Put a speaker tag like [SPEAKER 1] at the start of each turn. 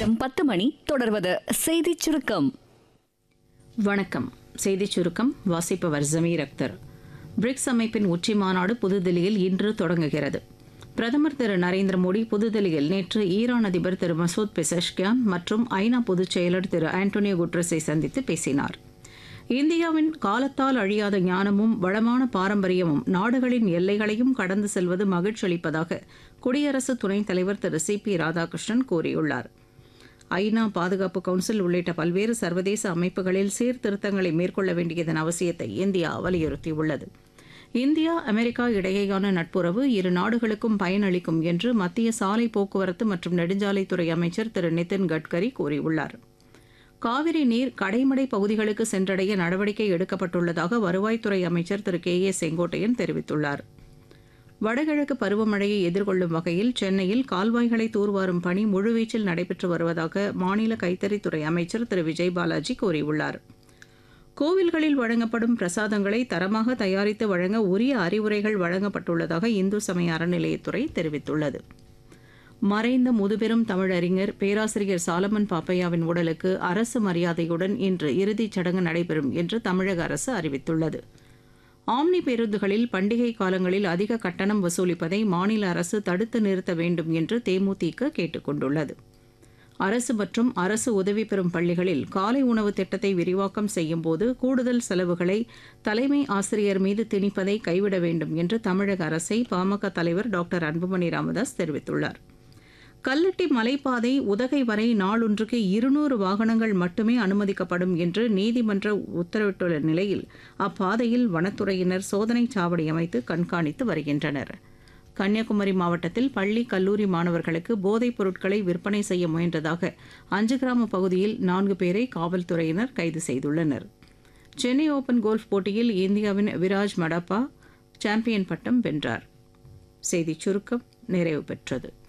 [SPEAKER 1] நேரம் பத்து மணி தொடர்வது செய்திச் சுருக்கம்
[SPEAKER 2] வணக்கம் செய்திச் சுருக்கம் வாசிப்பவர் ஜமீர் அக்தர் பிரிக்ஸ் அமைப்பின் உச்சி மாநாடு புதுதில்லியில் இன்று தொடங்குகிறது பிரதமர் திரு நரேந்திர மோடி புதுதில்லியில் நேற்று ஈரான் அதிபர் திரு மசூத் பெசஷ்கியான் மற்றும் ஐநா பொதுச் செயலர் திரு ஆண்டோனியோ குட்ரஸை சந்தித்து பேசினார் இந்தியாவின் காலத்தால் அழியாத ஞானமும் வளமான பாரம்பரியமும் நாடுகளின் எல்லைகளையும் கடந்து செல்வது மகிழ்ச்சி அளிப்பதாக குடியரசு துணைத் தலைவர் திரு சி பி ராதாகிருஷ்ணன் கூறியுள்ளார் ஐநா பாதுகாப்பு கவுன்சில் உள்ளிட்ட பல்வேறு சர்வதேச அமைப்புகளில் சீர்திருத்தங்களை மேற்கொள்ள வேண்டியதன் அவசியத்தை இந்தியா வலியுறுத்தியுள்ளது இந்தியா அமெரிக்கா இடையேயான நட்புறவு இரு நாடுகளுக்கும் பயனளிக்கும் என்று மத்திய சாலை போக்குவரத்து மற்றும் நெடுஞ்சாலைத்துறை அமைச்சர் திரு நிதின் கட்கரி கூறியுள்ளார் காவிரி நீர் கடைமடை பகுதிகளுக்கு சென்றடைய நடவடிக்கை எடுக்கப்பட்டுள்ளதாக வருவாய்த்துறை அமைச்சர் திரு கே ஏ செங்கோட்டையன் தெரிவித்துள்ளார் வடகிழக்கு பருவமழையை எதிர்கொள்ளும் வகையில் சென்னையில் கால்வாய்களை தூர்வாரும் பணி முழுவீச்சில் நடைபெற்று வருவதாக மாநில கைத்தறித்துறை அமைச்சர் திரு விஜய் பாலாஜி கூறியுள்ளார் கோவில்களில் வழங்கப்படும் பிரசாதங்களை தரமாக தயாரித்து வழங்க உரிய அறிவுரைகள் வழங்கப்பட்டுள்ளதாக இந்து சமய அறநிலையத்துறை தெரிவித்துள்ளது மறைந்த முதுபெரும் தமிழறிஞர் பேராசிரியர் சாலமன் பாப்பையாவின் உடலுக்கு அரசு மரியாதையுடன் இன்று இறுதிச் சடங்கு நடைபெறும் என்று தமிழக அரசு அறிவித்துள்ளது ஆம்னி பேருந்துகளில் பண்டிகை காலங்களில் அதிக கட்டணம் வசூலிப்பதை மாநில அரசு தடுத்து நிறுத்த வேண்டும் என்று தேமுதிக கேட்டுக் கொண்டுள்ளது அரசு மற்றும் அரசு உதவி பெறும் பள்ளிகளில் காலை உணவு திட்டத்தை விரிவாக்கம் செய்யும்போது கூடுதல் செலவுகளை தலைமை ஆசிரியர் மீது திணிப்பதை கைவிட வேண்டும் என்று தமிழக அரசை பாமக தலைவர் டாக்டர் அன்புமணி ராமதாஸ் தெரிவித்துள்ளார் கல்லட்டி மலைப்பாதை உதகை வரை நாளொன்றுக்கு இருநூறு வாகனங்கள் மட்டுமே அனுமதிக்கப்படும் என்று நீதிமன்ற உத்தரவிட்டுள்ள நிலையில் அப்பாதையில் வனத்துறையினர் சோதனை சாவடி அமைத்து கண்காணித்து வருகின்றனர் கன்னியாகுமரி மாவட்டத்தில் பள்ளி கல்லூரி மாணவர்களுக்கு போதைப் பொருட்களை விற்பனை செய்ய முயன்றதாக அஞ்சு கிராம பகுதியில் நான்கு பேரை காவல்துறையினர் கைது செய்துள்ளனர் சென்னை ஓபன் கோல்ஃப் போட்டியில் இந்தியாவின் விராஜ் மடப்பா சாம்பியன் பட்டம் வென்றார் செய்திச் சுருக்கம் நிறைவு பெற்றது